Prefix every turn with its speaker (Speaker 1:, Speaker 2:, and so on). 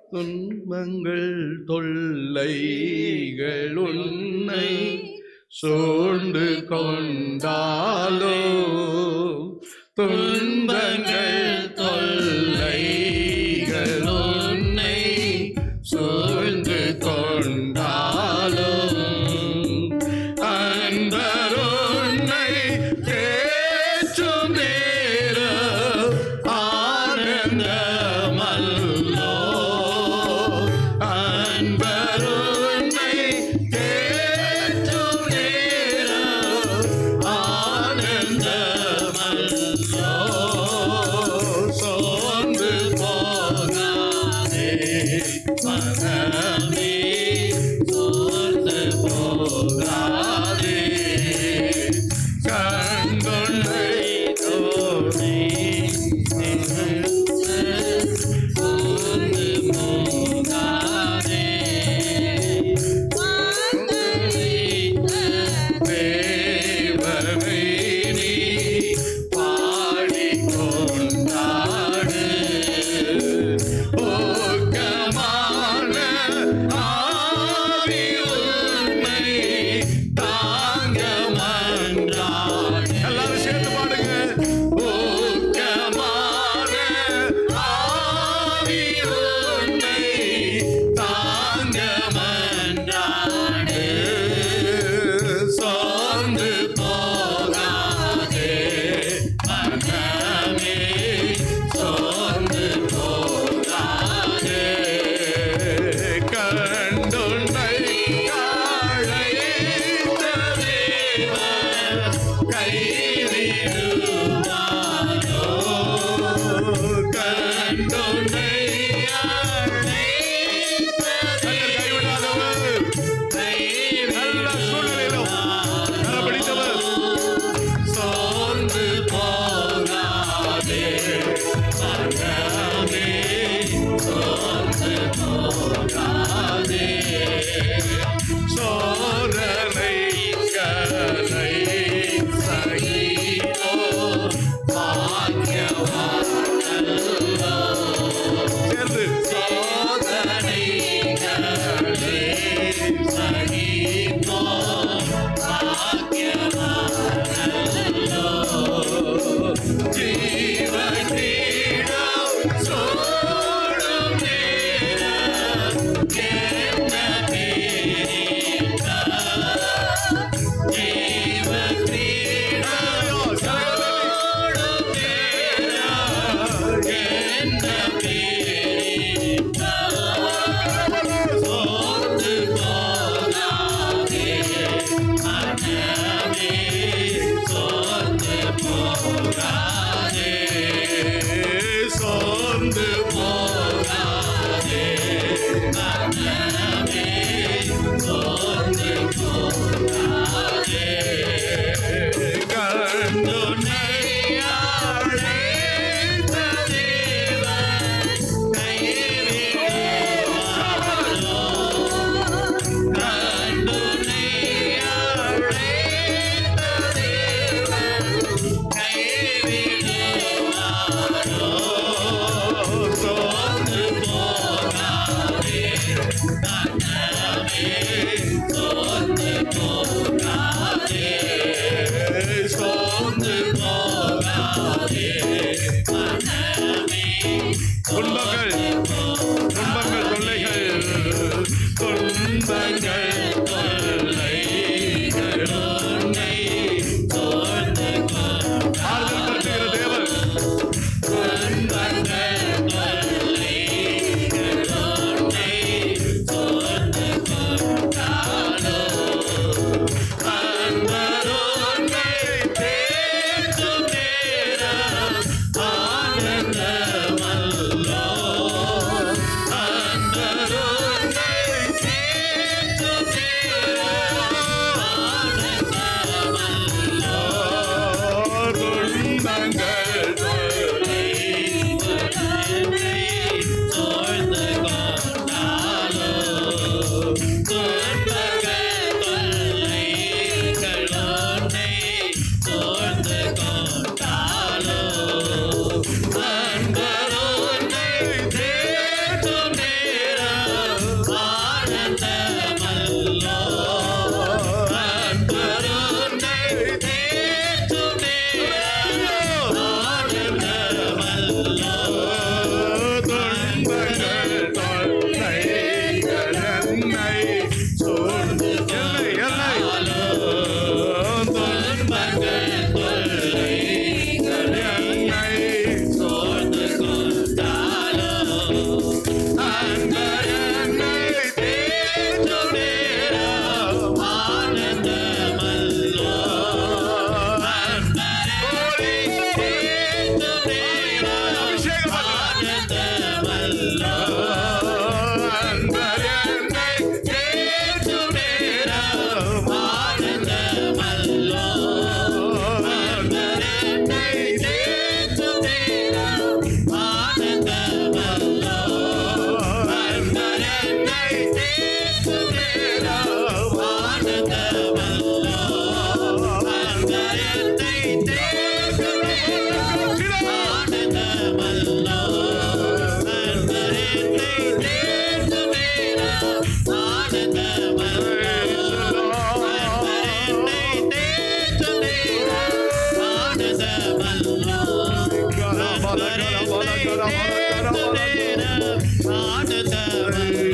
Speaker 1: துன்பங்கள் தொல்லைகள் உன்னை சூழ்ந்து கொண்டாலோ துன்பங்கள் தொல்லைகள் உன்னை சூழ்ந்து கொண்டாலோ அன்பர் உன்னை தேற்றும் நேரம் ஆனந்தமல்லோ அன்பர் உன்னை தேற்றும் நேரம் ஆனந்தமல்லோ சோர்ந்து போகாதே மனமே சோர்ந்து போகாதே கண்கொண்டை தோணி சோர்ந்து போகாதே தேவனை நீ பாடிக்கொண்டாடு ஊக்கமான ஆவி உன்னை தாங்க மன்றாடு. எல்லாரும் சேர்ந்து பாடுங்க ஊக்கமான ஆவி உன்னை தாங்க மன்றாடு. சோர்ந்து போகாதே மனமே சோர்ந்து போகாதே கண்டுன்னை அழைத்த தேவன் கைவிடுவாரோ கண்டுன்னை அழைத்த கைவிடாதவர் நல்ல சூழ்நிலையிலும் கரப்பிடித்தவர் சோர்ந்து போகாதே மனமே சோர்ந்து போகாதே சோதனை கரை சகிப்போ பாக்கியவானல்லோ சேர்ந்து சோதனை கரை சகிப்போ பாக்கியவானல்லோ ஜீவனீடம் சோடும் நேரம்
Speaker 2: ஆனந்தமல்லோ